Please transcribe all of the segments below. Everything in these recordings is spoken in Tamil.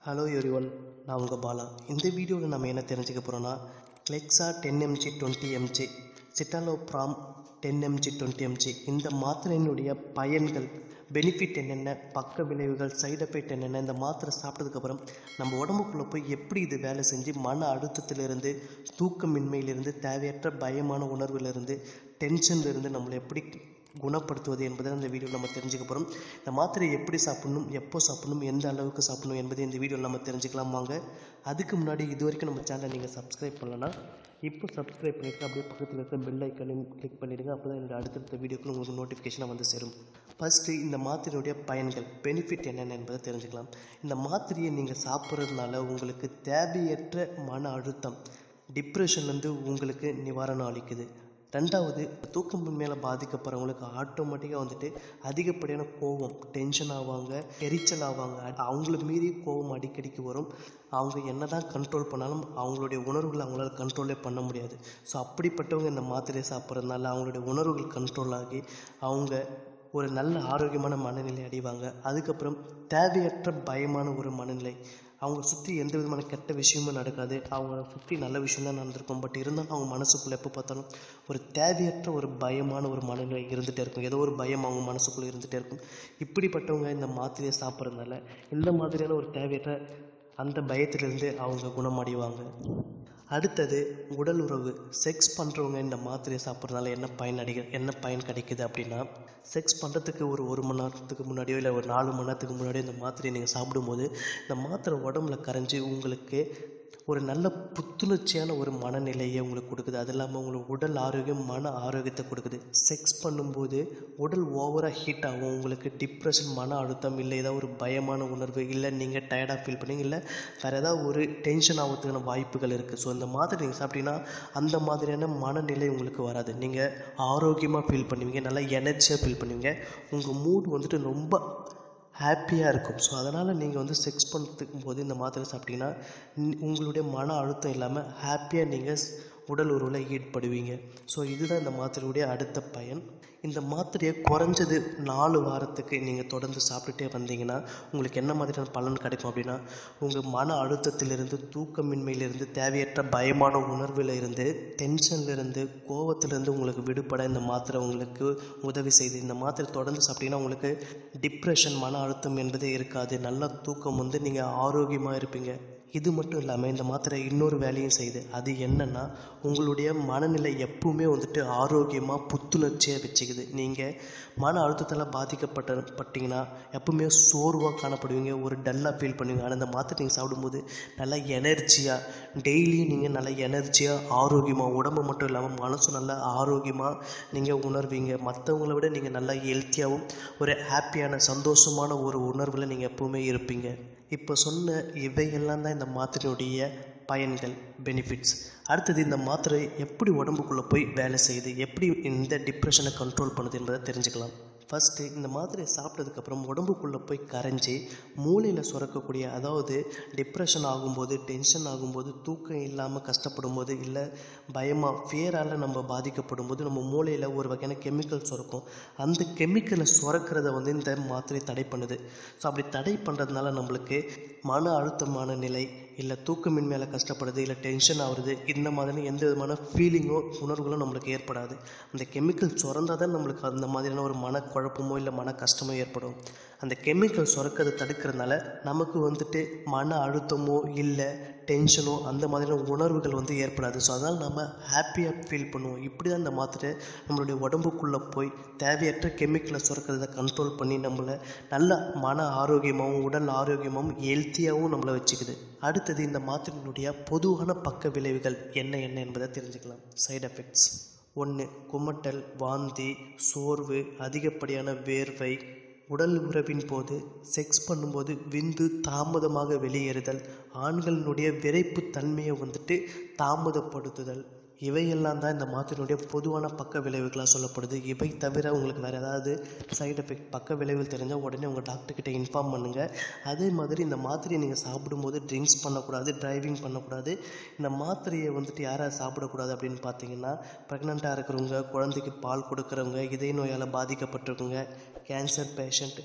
ஹலோ எவ்ரிவன் நான் உங்கள் பாலா இந்த வீடியோவில் நம்ம என்ன தெரிஞ்சுக்க போகிறோன்னா Celexa ten MG twenty MG citalopram ten MG twenty MG இந்த மாத்திரையினுடைய பயன்கள் பெனிஃபிட் என்னென்ன பக்க விளைவுகள் சைடு எஃபெக்ட் என்னென்ன இந்த மாத்திரை சாப்பிட்டதுக்கப்புறம் நம்ம உடம்புக்குள்ளே போய் எப்படி இது வேலை செஞ்சு மன அழுத்தத்திலிருந்து தூக்கமின்மையிலிருந்து தேவையற்ற பயமான உணர்விலிருந்து டென்ஷன்லேருந்து நம்மளை எப்படி குணப்படுத்துவது என்பதை இந்த வீடியோவில் நம்ம தெரிஞ்சுக்க போகிறோம் இந்த மாத்திரையை எப்படி சாப்பிடணும் எப்போ சாப்பிடணும் எந்த அளவுக்கு சாப்பிடணும் என்பதை இந்த வீடியோவில் நம்ம தெரிஞ்சுக்கலாம் வாங்க அதுக்கு முன்னாடி இது வரைக்கும் நம்ம சேனலை நீங்கள் சப்ஸ்கிரைப் பண்ணலன்னா இப்போ சப்ஸ்கிரைப் பண்ணிட்டு அப்படியே பக்கத்தில் இருக்க பெல் ஐக்கனையும் கிளிக் பண்ணிடுங்க அப்போ தான் என்னோட அடுத்தடுத்த வீடியோக்கு உங்களுக்கு நோட்டிஃபிகேஷனாக வந்து சேரும் ஃபஸ்ட்டு இந்த மாத்திரையுடைய பயன்கள் பெனிஃபிட் என்னென்ன என்பதை தெரிஞ்சுக்கலாம் இந்த மாத்திரையை நீங்கள் சாப்பிட்றதுனால உங்களுக்கு தேவையற்ற மன அழுத்தம் டிப்ரெஷன்லேருந்து உங்களுக்கு நிவாரணம் அளிக்குது ரெண்டாவது தூக்கம் மேலே பாதிக்கப்படுறவங்களுக்கு ஆட்டோமேட்டிக்காக வந்துட்டு அதிகப்படியான கோவம் டென்ஷன் ஆவாங்க எரிச்சல் ஆவாங்க அவங்கள மீறி கோவம் அடிக்கடிக்கு வரும் அவங்க என்ன தான் கண்ட்ரோல் பண்ணாலும் அவங்களுடைய உணர்வுகளை அவங்களால கண்ட்ரோலே பண்ண முடியாது ஸோ அப்படிப்பட்டவங்க இந்த மாத்திரையை சாப்பிட்றதுனால அவங்களுடைய உணர்வுகள் கண்ட்ரோல் ஆகி அவங்க ஒரு நல்ல ஆரோக்கியமான மனநிலை அடைவாங்க அதுக்கப்புறம் தேவையற்ற பயமான ஒரு மனநிலை அவங்க சுற்றி எந்த விதமான கெட்ட விஷயமும் நடக்காது அவங்க சுற்றி நல்ல விஷயம் தான் நடந்திருக்கும் பட் இருந்தாலும் அவங்க மனசுக்குள்ளே எப்போ பார்த்தாலும் ஒரு தேவையற்ற ஒரு பயமான ஒரு மனநிலை இருந்துகிட்டே இருக்கும் ஏதோ ஒரு பயம் அவங்க மனசுக்குள்ளே இருந்துகிட்டே இருக்கும் இப்படிப்பட்டவங்க இந்த மாத்திரையை சாப்பிட்றதுனால இந்த மாதிரியான ஒரு தேவையற்ற அந்த பயத்திலிருந்து அவங்க குணமடைவாங்க அடுத்தது உடல் உறவு செக்ஸ் பண்ணுறவங்க இந்த மாத்திரையை சாப்பிட்றதுனால என்ன பயன் அடைக என்ன பயன் கிடைக்குது அப்படின்னா செக்ஸ் பண்ணுறதுக்கு ஒரு ஒரு மணி நேரத்துக்கு முன்னாடியோ இல்லை ஒரு நாலு மணி நேரத்துக்கு முன்னாடியோ இந்த மாத்திரையை நீங்கள் சாப்பிடும்போது இந்த மாத்திரை உடம்புல கரைஞ்சி உங்களுக்கு ஒரு நல்ல புத்துணர்ச்சியான ஒரு மனநிலையை உங்களுக்கு கொடுக்குது அது இல்லாமல் உங்களுக்கு உடல் ஆரோக்கியம் மன ஆரோக்கியத்தை கொடுக்குது செக்ஸ் பண்ணும்போது உடல் ஓவராக ஹீட் ஆகும் உங்களுக்கு டிப்ரெஷன் மன அழுத்தம் இல்லை ஏதாவது ஒரு பயமான உணர்வு இல்லை நீங்கள் டயர்டாக ஃபீல் பண்ணீங்க இல்லை வேறு ஏதாவது ஒரு டென்ஷன் ஆகிறதுக்கான வாய்ப்புகள் இருக்குது ஸோ இந்த மாதிரி நீங்கள் சாப்பிட்டீங்கன்னா அந்த மாதிரியான மனநிலை உங்களுக்கு வராது நீங்கள் ஆரோக்கியமாக ஃபீல் பண்ணுவீங்க நல்லா எனர்ஜியாக ஃபீல் பண்ணுவீங்க உங்கள் மூட் வந்துட்டு ரொம்ப ஹாப்பியாக இருக்கும் ஸோ அதனால் நீங்கள் வந்து செக்ஸ் பண்ணுறதுக்கும் போது இந்த மாத்திரை சாப்பிட்டீங்கன்னா உங்களுடைய மன அழுத்தம் இல்லாமல் ஹாப்பியாக நீங்கள் உடல் உறவில் ஈடுபடுவீங்க ஸோ இதுதான் இந்த மாத்திரையுடைய அடுத்த பயன் இந்த மாத்திரையை குறைஞ்சது நாலு வாரத்துக்கு நீங்கள் தொடர்ந்து சாப்பிட்டுட்டே வந்தீங்கன்னா உங்களுக்கு என்ன மாதிரியான பலன் கிடைக்கும் அப்படின்னா உங்கள் மன அழுத்தத்திலிருந்து தூக்கமின்மையிலிருந்து தேவையற்ற பயமான உணர்வில் இருந்து டென்ஷன்லேருந்து கோவத்திலிருந்து உங்களுக்கு விடுபட இந்த மாத்திரை உங்களுக்கு உதவி செய்யுது இந்த மாத்திரை தொடர்ந்து சாப்பிட்டீங்கன்னா உங்களுக்கு டிப்ரெஷன் மன அழுத்தம் என்பதே இருக்காது நல்ல தூக்கம் வந்து நீங்கள் ஆரோக்கியமாக இருப்பீங்க இது மட்டும் இல்லாமல் இந்த மாத்திரை இன்னொரு வேலையும் செய்யுது அது என்னென்னா உங்களுடைய மனநிலை எப்பவுமே வந்துட்டு ஆரோக்கியமாக புத்துணர்ச்சியாக வச்சுக்குது நீங்கள் மன அழுத்தத்தால் பாதிக்கப்பட்ட பட்டிங்கன்னா எப்பவுமே சோர்வாக காணப்படுவீங்க ஒரு டல்லாக ஃபீல் பண்ணுவீங்க ஆனால் இந்த மாத்திரை நீங்கள் சாப்பிடும்போது நல்லா எனர்ஜியாக டெய்லியும் நீங்கள் நல்லா எனர்ஜியாக ஆரோக்கியமாக உடம்பு மட்டும் இல்லாமல் மனசும் நல்லா ஆரோக்கியமாக நீங்கள் உணர்வீங்க மற்றவங்கள விட நீங்கள் நல்லா ஹெல்த்தியாகவும் ஒரு ஹாப்பியான சந்தோஷமான ஒரு உணர்வில் நீங்கள் எப்பவுமே இருப்பீங்க இப்போ சொன்ன இவையெல்லாம் தான் இந்த மாத்திரையுடைய பயன்கள் பெனிஃபிட்ஸ் அடுத்தது இந்த மாத்திரை எப்படி உடம்புக்குள்ளே போய் வேலை செய்யுது எப்படி இந்த டிப்ரெஷனை கண்ட்ரோல் பண்ணுது என்பதை தெரிஞ்சுக்கலாம் ஃபஸ்ட்டு இந்த மாத்திரையை சாப்பிட்டதுக்கப்புறம் உடம்புக்குள்ளே போய் கரைஞ்சி மூளையில் சுரக்கக்கூடிய அதாவது டிப்ரெஷன் ஆகும்போது டென்ஷன் ஆகும்போது தூக்கம் இல்லாமல் கஷ்டப்படும் போது இல்லை பயமாக ஃபியரால் நம்ம பாதிக்கப்படும் போது நம்ம மூளையில் ஒரு வகையான கெமிக்கல் சுரக்கும் அந்த கெமிக்கலை சுரக்கிறத வந்து இந்த மாத்திரை தடை பண்ணுது ஸோ அப்படி தடை பண்ணுறதுனால நம்மளுக்கு மன அழுத்தமான நிலை இல்லை தூக்கமின்மையால் கஷ்டப்படுது இல்லை டென்ஷன் ஆகுறது இந்த மாதிரி எந்த விதமான ஃபீலிங்கோ உணர்வுகளும் நம்மளுக்கு ஏற்படாது அந்த கெமிக்கல் சுரந்தால் தான் நம்மளுக்கு அந்த மாதிரியான ஒரு மன குழப்பமோ இல்லை மன கஷ்டமோ ஏற்படும் அந்த கெமிக்கல் சுரக்கிறத தடுக்கிறதுனால நமக்கு வந்துட்டு மன அழுத்தமோ இல்லை டென்ஷனோ அந்த மாதிரியான உணர்வுகள் வந்து ஏற்படாது ஸோ அதனால் நம்ம ஹாப்பியாக ஃபீல் பண்ணுவோம் இப்படி தான் இந்த மாத்திரை நம்மளுடைய உடம்புக்குள்ளே போய் தேவையற்ற கெமிக்கலை சுரக்கிறத கண்ட்ரோல் பண்ணி நம்மளை நல்ல மன ஆரோக்கியமாகவும் உடல் ஆரோக்கியமாகவும் ஹெல்த்தியாகவும் நம்மளை வச்சுக்குது அடுத்தது இந்த மாத்திரையினுடைய பொதுவான பக்க விளைவுகள் என்ன என்ன என்பதை தெரிஞ்சுக்கலாம் சைடு எஃபெக்ட்ஸ் ஒன்று குமட்டல் வாந்தி சோர்வு அதிகப்படியான வேர்வை உடல் உறவின் போது செக்ஸ் பண்ணும்போது விந்து தாமதமாக வெளியேறுதல் ஆண்களினுடைய விரைப்பு தன்மையை வந்துட்டு தாமதப்படுத்துதல் இவையெல்லாம் தான் இந்த மாத்திரையுடைய பொதுவான பக்க விளைவுகளாக சொல்லப்படுது இவை தவிர உங்களுக்கு வேறு ஏதாவது சைடு எஃபெக்ட் பக்க விளைவுகள் தெரிஞ்சால் உடனே உங்கள் டாக்டர்கிட்ட இன்ஃபார்ம் பண்ணுங்கள் அதே மாதிரி இந்த மாத்திரையை நீங்கள் சாப்பிடும்போது ட்ரிங்க்ஸ் பண்ணக்கூடாது டிரைவிங் பண்ணக்கூடாது இந்த மாத்திரையை வந்துட்டு யாராவது சாப்பிடக்கூடாது அப்படின்னு பார்த்தீங்கன்னா ப்ரெக்னெண்ட்டாக இருக்கிறவங்க குழந்தைக்கு பால் கொடுக்குறவங்க இதய நோயால் பாதிக்கப்பட்டிருக்கவங்க கேன்சர் பேஷண்ட்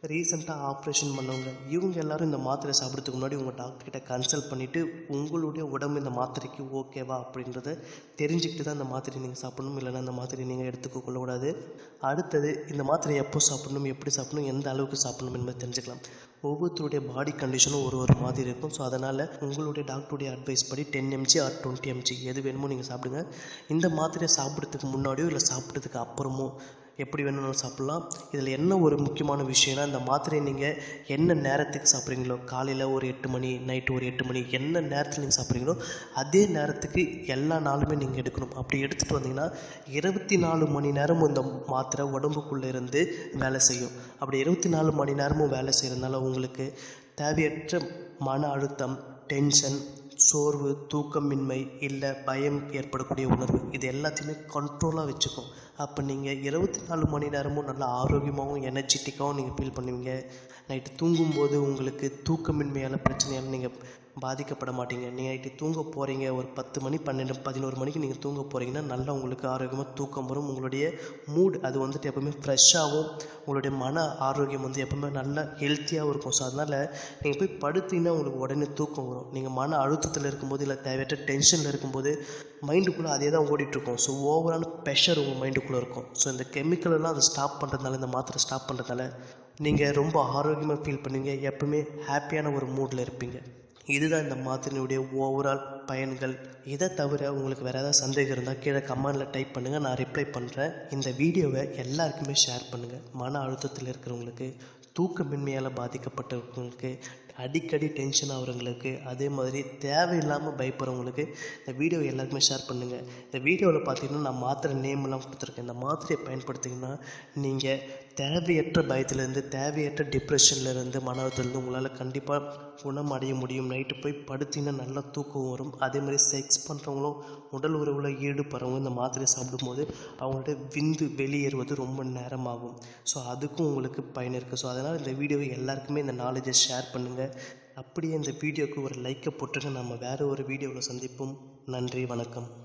ரீசெண்டாக ஆப்ரேஷன் பண்ணவங்க இவங்க எல்லாரும் இந்த மாத்திரை சாப்பிட்றதுக்கு முன்னாடி உங்கள் டாக்டர்கிட்ட கன்சல்ட் பண்ணிவிட்டு உங்களுடைய உடம்பு இந்த மாத்திரைக்கு ஓகேவா அப்படின்றத தெரிஞ்சுக்கிட்டு தான் இந்த மாத்திரை நீங்கள் சாப்பிடணும் இல்லைன்னா இந்த மாத்திரை நீங்கள் எடுத்துக்க கொள்ளக்கூடாது அடுத்தது இந்த மாத்திரை எப்போ சாப்பிடணும் எப்படி சாப்பிடணும் எந்த அளவுக்கு சாப்பிடணும் என்பதை தெரிஞ்சுக்கலாம் ஒவ்வொருத்தருடைய பாடி கண்டிஷனும் ஒரு ஒரு மாதிரி இருக்கும் ஸோ அதனால் உங்களுடைய டாக்டருடைய அட்வைஸ் படி ten MG or twenty MG எது வேணுமோ நீங்கள் சாப்பிடுங்க இந்த மாத்திரையை சாப்பிட்றதுக்கு முன்னாடியோ இல்லை சாப்பிட்றதுக்கு அப்புறமோ எப்படி வேணும்னாலும் சாப்பிட்லாம் இதில் என்ன ஒரு முக்கியமான விஷயம்னா இந்த மாத்திரையை நீங்கள் என்ன நேரத்துக்கு சாப்பிட்றீங்களோ காலையில் ஒரு எட்டு மணி நைட்டு ஒரு எட்டு மணி என்ன நேரத்தில் நீங்கள் சாப்பிட்றீங்களோ அதே நேரத்துக்கு எல்லா நாளுமே நீங்கள் எடுக்கணும் அப்படி எடுத்துகிட்டு வந்தீங்கன்னா இருபத்தி நாலு மணி நேரமும் இந்த மாத்திரை உடம்புக்குள்ளே இருந்து வேலை செய்யும் அப்படி இருபத்தி நாலு மணி நேரமும் வேலை செய்கிறதுனால உங்களுக்கு தேவையற்ற மன அழுத்தம் டென்ஷன் சோர்வு தூக்கமின்மை இல்லை பயம் ஏற்படக்கூடிய உணர்வு இது எல்லாத்தையுமே கண்ட்ரோலாக வச்சுக்கும் அப்போ நீங்கள் இருபத்தி நாலு மணி நேரமும் நல்லா ஆரோக்கியமாகவும் எனர்ஜெட்டிக்காகவும் நீங்கள் ஃபீல் பண்ணுவீங்க நைட்டு தூங்கும்போது உங்களுக்கு தூக்கமின்மையால் பிரச்சனையால் நீங்கள் பாதிக்கப்பட மாட்டீங்க நீங்கள் நைட்டு தூங்க போகிறீங்க ஒரு பத்து மணி பன்னெண்டு பதினோரு மணிக்கு நீங்கள் தூங்க போகிறீங்கன்னா நல்லா உங்களுக்கு ஆரோக்கியமாக தூக்கம் வரும் உங்களுடைய மூட் அது வந்துட்டு எப்போவுமே ஃப்ரெஷ்ஷாகவும் உங்களுடைய மன ஆரோக்கியம் வந்து எப்போவுமே நல்லா ஹெல்த்தியாகவும் இருக்கும் ஸோ அதனால் நீங்கள் போய் படுத்தீங்கன்னா உங்களுக்கு உடனே தூக்கம் வரும் நீங்கள் மன அழுத்தத்தில் இருக்கும்போது இல்லை தேவையற்ற டென்ஷனில் இருக்கும்போது மைண்டுக்குள்ளே அதே தான் ஓடிட்டுருக்கும் ஸோ ஓவரான ப்ரெஷர் உங்கள் மைண்டுக்குள்ளே இருக்கும் ஸோ இந்த chemical எல்லாம் அதை ஸ்டாப் பண்ணுறதுனால இந்த மாத்திரை ஸ்டாப் பண்ணுறதுனால நீங்கள் ரொம்ப ஆரோக்கியமாக ஃபீல் பண்ணுவீங்க எப்பவுமே ஹாப்பியான ஒரு மூடில் இருப்பீங்க இதுதான் இந்த மாத்திரையினுடைய ஓவரால் பயன்கள் இதை தவிர உங்களுக்கு வேறு ஏதாவது சந்தேகம் இருந்தால் கீழே கமெண்டில் டைப் பண்ணுங்கள் நான் ரிப்ளை பண்ணுறேன் இந்த வீடியோவை எல்லாருக்குமே ஷேர் பண்ணுங்கள் மன அழுத்தத்தில் இருக்கிறவங்களுக்கு தூக்கமின்மையால் பாதிக்கப்பட்டவங்களுக்கு அடிக்கடி டென்ஷன் ஆகிறவங்களுக்கு அதே மாதிரி தேவையில்லாமல் பயப்படுறவங்களுக்கு இந்த வீடியோ எல்லாருக்குமே ஷேர் பண்ணுங்கள் இந்த வீடியோவில் பார்த்தீங்கன்னா நான் மாத்திரை நேம்லாம் கொடுத்துருக்கேன் இந்த மாத்திரையை பயன்படுத்திங்கன்னா நீங்கள் தேவையற்ற பயத்துலேருந்து தேவையற்ற டிப்ரெஷன்லேருந்து மன அழுத்தத்துலேருந்து உங்களால் கண்டிப்பாக குணமடைய முடியும் நைட்டு போய் படுத்தீங்கன்னா நல்லா தூக்கம் வரும் அதே மாதிரி செக்ஸ் பண்ணுறவங்களும் உடல் உறவில் ஈடுபடுறவங்க இந்த மாத்திரை சாப்பிடும்போது அவங்களோட விந்து வெளியேறுவது ரொம்ப நேரமாகும் ஸோ அதுக்கும் உங்களுக்கு பயன் இருக்குது ஸோ அதனால் இந்த வீடியோவை எல்லாருக்குமே இந்த நாலேஜை ஷேர் பண்ணுங்கள் அப்படியே இந்த வீடியோவுக்கு ஒரு லைக்கை போட்டுருங்க நம்ம வேறு ஒரு வீடியோவில் சந்திப்போம் நன்றி வணக்கம்